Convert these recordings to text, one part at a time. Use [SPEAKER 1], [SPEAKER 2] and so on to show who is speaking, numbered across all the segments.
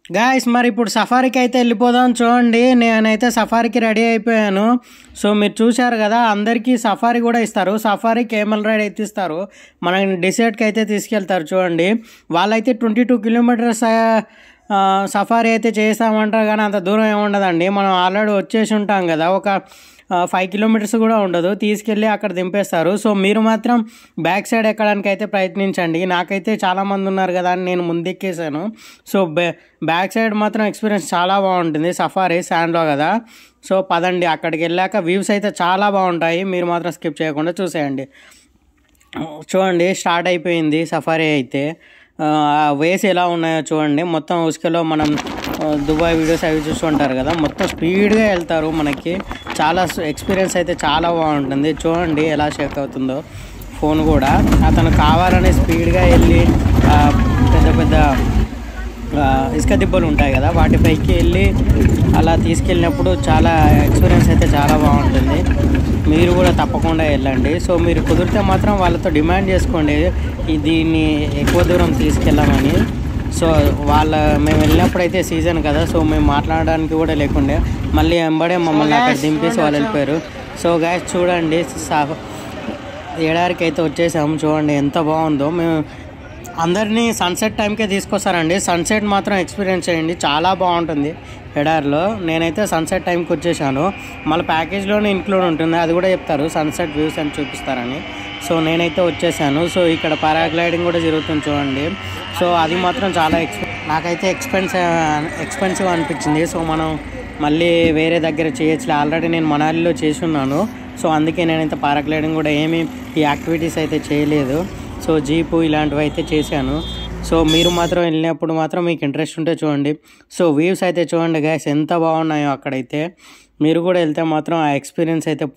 [SPEAKER 1] Guys మరి ఇప్పుడు సఫారీకి అయితే వెళ్ళిపోదాం చూడండి నేనైతే సఫారీకి రెడీ అయిపోయాను సో మీరు చూశారు కదా అందరికీ సఫారీ కూడా ఇస్తారు సఫారీ కేమల్ రైడ్ అయితే ఇస్తారు మనం డిసైడ్కి అయితే తీసుకెళ్తారు చూడండి వాళ్ళైతే ట్వంటీ టూ కిలోమీటర్స్ సఫారీ అయితే చేస్తామంటారు కానీ అంత దూరం ఏమి ఉండదండి మనం ఆల్రెడీ వచ్చేసి ఉంటాం కదా ఒక ఫైవ్ కిలోమీటర్స్ కూడా ఉండదు తీసుకెళ్ళి అక్కడ దింపేస్తారు సో మీరు మాత్రం బ్యాక్ సైడ్ ఎక్కడానికి అయితే ప్రయత్నించండి నాకైతే చాలామంది ఉన్నారు కదా అని నేను ముందెక్కేసాను సో బ్యాక్ సైడ్ మాత్రం ఎక్స్పీరియన్స్ చాలా బాగుంటుంది సఫారీ శాండ్లో కదా సో పదండి అక్కడికి వెళ్ళాక వ్యూస్ అయితే చాలా బాగుంటాయి మీరు మాత్రం స్కిప్ చేయకుండా చూసేయండి చూడండి స్టార్ట్ అయిపోయింది సఫారీ అయితే వేస్ ఎలా ఉన్నాయో చూడండి మొత్తం ఉసుకలో మనం ఆ, దుబాయ్ వీడియోస్ అవి చూస్తుంటారు కదా మొత్తం స్పీడ్గా వెళ్తారు మనకి చాలా ఎక్స్పీరియన్స్ అయితే చాలా బాగుంటుంది చూడండి ఎలా షేక్ అవుతుందో ఫోన్ కూడా అతను కావాలని స్పీడ్గా వెళ్ళి ఆ, పెద్ద పెద్ద ఆ, ఇసుక దిబ్బలు ఉంటాయి కదా వాటిపైకి వెళ్ళి అలా తీసుకెళ్ళినప్పుడు చాలా ఎక్స్పీరియన్స్ అయితే చాలా బాగుంటుంది మీరు కూడా తప్పకుండా వెళ్ళండి సో మీరు కుదిరితే మాత్రం వాళ్ళతో డిమాండ్ చేసుకోండి ఈ దీన్ని ఎక్కువ దూరం తీసుకెళ్ళమని సో వాళ్ళ మేము వెళ్ళినప్పుడు అయితే సీజన్ కదా సో మేము మాట్లాడడానికి కూడా లేకుండే మళ్ళీ వెంబడే మమ్మల్ని అక్కడ దింపేసి వాళ్ళు వెళ్ళిపోయారు సో గాయస్ చూడండి సా- ఏడారికి అయితే వచ్చేసాము చూడండి ఎంత బాగుందో మేము అందరినీ సన్సెట్ టైంకే తీసుకొస్తారండి సన్సెట్ మాత్రం ఎక్స్పీరియన్స్ చేయండి చాలా బాగుంటుంది ఎడారిలో నేనైతే సన్సెట్ టైంకి వచ్చేసాను మళ్ళీ ప్యాకేజ్లోనే ఇంక్లూడ్ ఉంటుంది అది కూడా చెప్తారు సన్సెట్ వ్యూస్ అని చూపిస్తారని సో నేనైతే వచ్చేసాను సో ఇక్కడ పారాగ్లైడింగ్ కూడా జరుగుతుంది చూడండి సో అది మాత్రం చాలా ఎక్స్పె నాకైతే ఎక్స్పెన్సివ్ ఎక్స్పెన్సివ్ అనిపించింది సో మనం మళ్ళీ వేరే దగ్గర చేయొచ్చు ఆల్రెడీ నేను మనాలిలో చేసి ఉన్నాను సో అందుకే నేనైతే పారాగ్లైడింగ్ కూడా ఏమీ ఈ యాక్టివిటీస్ అయితే చేయలేదు సో జీపు ఇలాంటివి అయితే చేశాను సో మీరు మాత్రం వెళ్ళినప్పుడు మాత్రం మీకు ఇంట్రెస్ట్ ఉంటే చూడండి సో వ్యూస్ అయితే చూడండి గ్యాస్ ఎంత బాగున్నాయో అక్కడైతే మీరు కూడా వెళ్తే మాత్రం ఆ ఎక్స్పీరియన్స్ అయితే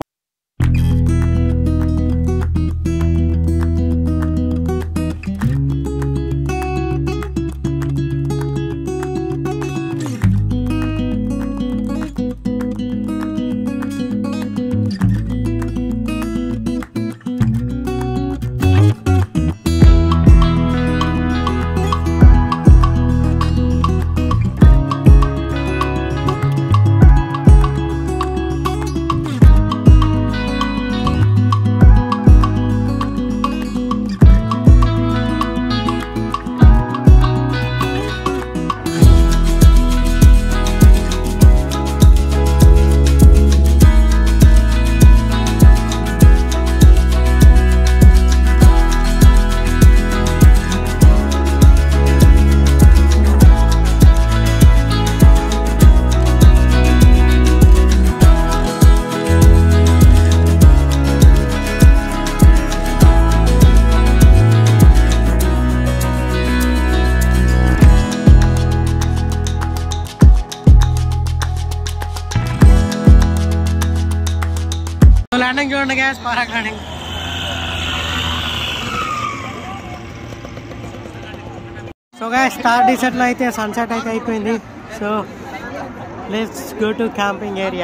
[SPEAKER 1] ల్యాండింగ్ చూడండి గ్యాస్ పారాగ్లైడింగ్ సో గ్యాస్ స్టార్ డిసెట్లో అయితే సన్సెట్ అయితే అయిపోయింది so let's go to camping area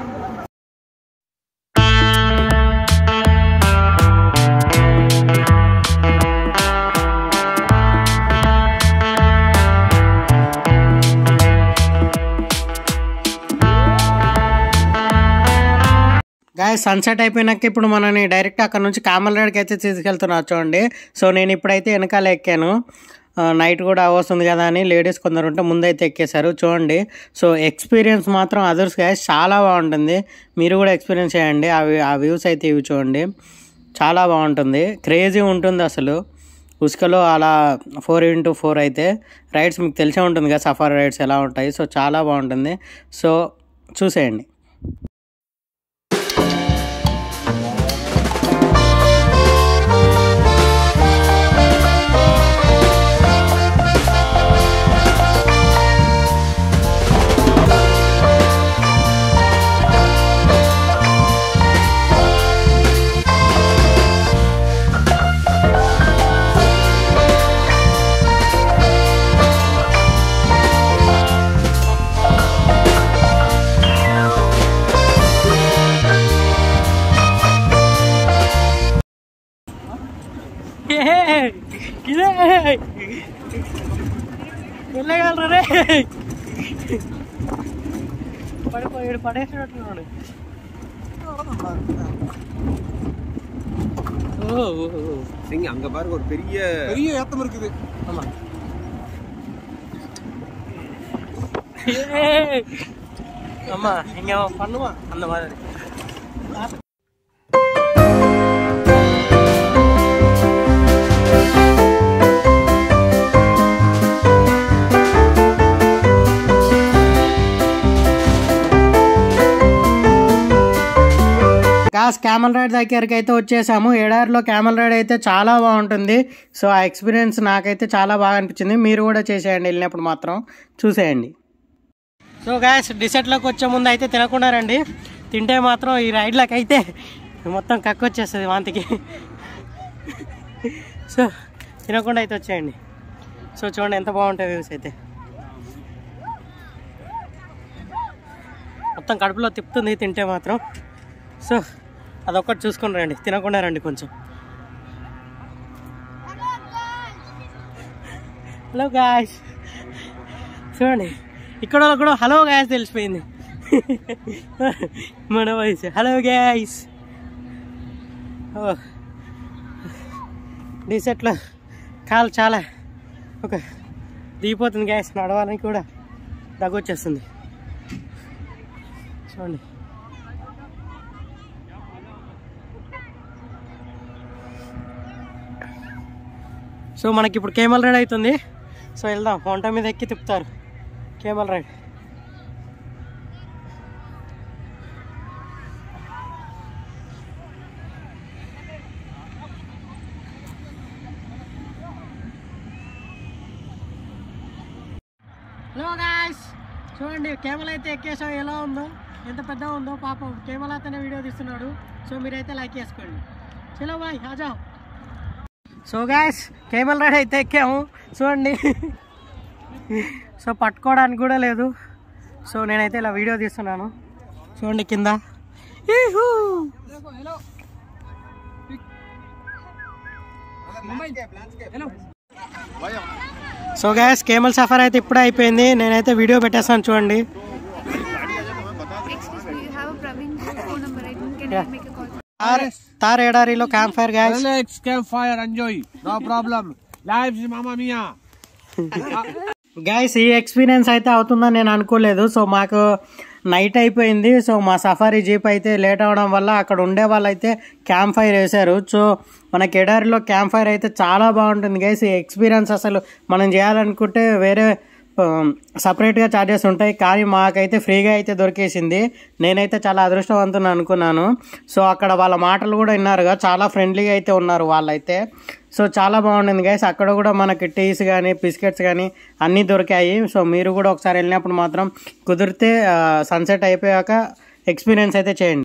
[SPEAKER 1] గాయ సన్సెట్ అయిపోయినాక ఇప్పుడు మనని డైరెక్ట్ అక్కడ నుంచి కామల్ రైడ్కి అయితే తీసుకెళ్తున్నారు చూడండి సో నేను ఇప్పుడైతే వెనకాల ఎక్కాను ఆ, నైట్ కూడా వస్తుంది కదా అని లేడీస్ కొందరు ఉంటే ముందైతే ఎక్కేశారు చూడండి సో ఎక్స్పీరియన్స్ మాత్రం అదర్స్ గాయస్ చాలా బాగుంటుంది మీరు కూడా ఎక్స్పీరియన్స్ చేయండి అవి ఆ వ్యూస్ అయితే ఇవి చూడండి చాలా బాగుంటుంది క్రేజీ ఉంటుంది అసలు ఉసుకలో అలా ఫోర్ ఇంటూ ఫోర్ అయితే రైడ్స్ మీకు తెలిసే ఉంటుంది కదా సఫారీ రైడ్స్ ఎలా ఉంటాయి సో చాలా బాగుంటుంది సో చూసేయండి పడిపోయాడు పడేసినట్టున్నాడు ஓ ஓ, ஓ.
[SPEAKER 2] இங்க அங்க பாருங்க ஒரு பெரிய
[SPEAKER 3] பெரிய ஏத்தம் இருக்குது
[SPEAKER 1] ஆமா ஏய். ஆமா இங்க அவன் பண்ணுவான் அந்த மாதிரி కాస్ క్యామల్ రైడ్ దగ్గరికి అయితే వచ్చేసాము ఎడారిలో క్యామల్ రైడ్ అయితే చాలా బాగుంటుంది సో ఆ ఎక్స్పీరియన్స్ నాకైతే చాలా బాగా అనిపించింది మీరు కూడా చేసేయండి వెళ్ళినప్పుడు మాత్రం చూసేయండి సో గ్యాస్ డిసెట్లోకి వచ్చే ముందు అయితే తినకుండా రండి తింటే మాత్రం ఈ రైడ్లకు అయితే మొత్తం కక్కొచ్చేస్తుంది వాంతికి సో తినకుండా అయితే వచ్చేయండి సో చూడండి ఎంత బాగుంటాయి వ్యూస్ అయితే మొత్తం కడుపులో తిప్పుతుంది తింటే మాత్రం సో అదొక్కటి చూసుకొని రండి తినకుండా రండి కొంచెం హలో గాయస్ చూడండి ఇక్కడ వాళ్ళకి కూడా హలో గాయస్ తెలిసిపోయింది మన వయసు హలో గాయస్ ఓ డీసెట్లో కాలు చాలా ఒక దిగిపోతుంది గ్యాస్ నడవాలని కూడా దగ్గొచ్చేస్తుంది చూడండి సో మనకి ఇప్పుడు కేమల్ రైడ్ అవుతుంది సో వెళ్దాం వంట మీద ఎక్కి తిప్పుతారు కేమల్ రైడ్ హలో గాయస్ చూడండి కేమల్ అయితే ఎక్కేసాం ఎలా ఉందో ఎంత పెద్దగా ఉందో పాపం కేమల్ అయితేనే వీడియో తీస్తున్నాడు సో మీరైతే లైక్ చేసుకోండి చలో బాయ్ ఆజా సో గాయస్ కేమల్ రైడ్ అయితే ఎక్కాము చూడండి సో పట్టుకోవడానికి కూడా లేదు సో నేనైతే ఇలా వీడియో తీస్తున్నాను చూడండి కింద ఈహూ. సో గ్యాస్ కేమల్ సఫర్ అయితే ఇప్పుడే అయిపోయింది నేనైతే వీడియో పెట్టేస్తాను చూడండి
[SPEAKER 4] Excuse me, you have a Praveen phone number, right? Can
[SPEAKER 1] Yeah.
[SPEAKER 4] I make a call?
[SPEAKER 1] Thar Thar ఎడారిలో campfire guys
[SPEAKER 3] Relax, campfire, enjoy. No problem. Lives, mama mia.
[SPEAKER 1] Guys ఈ experience అయితే అవుతుందని నేను అనుకోలేదు సో మాకు నైట్ అయిపోయింది సో మా safari jeep అయితే లేట్ అవడం వల్ల అక్కడ ఉండే వాళ్ళు అయితే క్యాంప్ ఫైర్ వేశారు సో మన కెడారిలో క్యాంప్ ఫైర్ అయితే చాలా బాగుంటుంది గైస్ ఈ ఎక్స్పీరియన్స్ అసలు మనం చేయాలనుకుంటే వేరే సపరేట్గా ఛార్జెస్ ఉంటాయి కానీ మాకైతే ఫ్రీగా అయితే దొరికేసింది నేనైతే చాలా అదృష్టవంతుని అనుకున్నాను సో అక్కడ వాళ్ళ మాటలు కూడా విన్నారుగా చాలా ఫ్రెండ్లీగా అయితే ఉన్నారు వాళ్ళైతే సో చాలా బాగుండింది గైస్ అక్కడ కూడా మనకి టీస్ కానీ బిస్కెట్స్ కానీ అన్నీ దొరికాయి సో మీరు కూడా ఒకసారి వెళ్ళినప్పుడు మాత్రం కుదిరితే సన్సెట్ అయిపోయాక ఎక్స్పీరియన్స్ అయితే చేయండి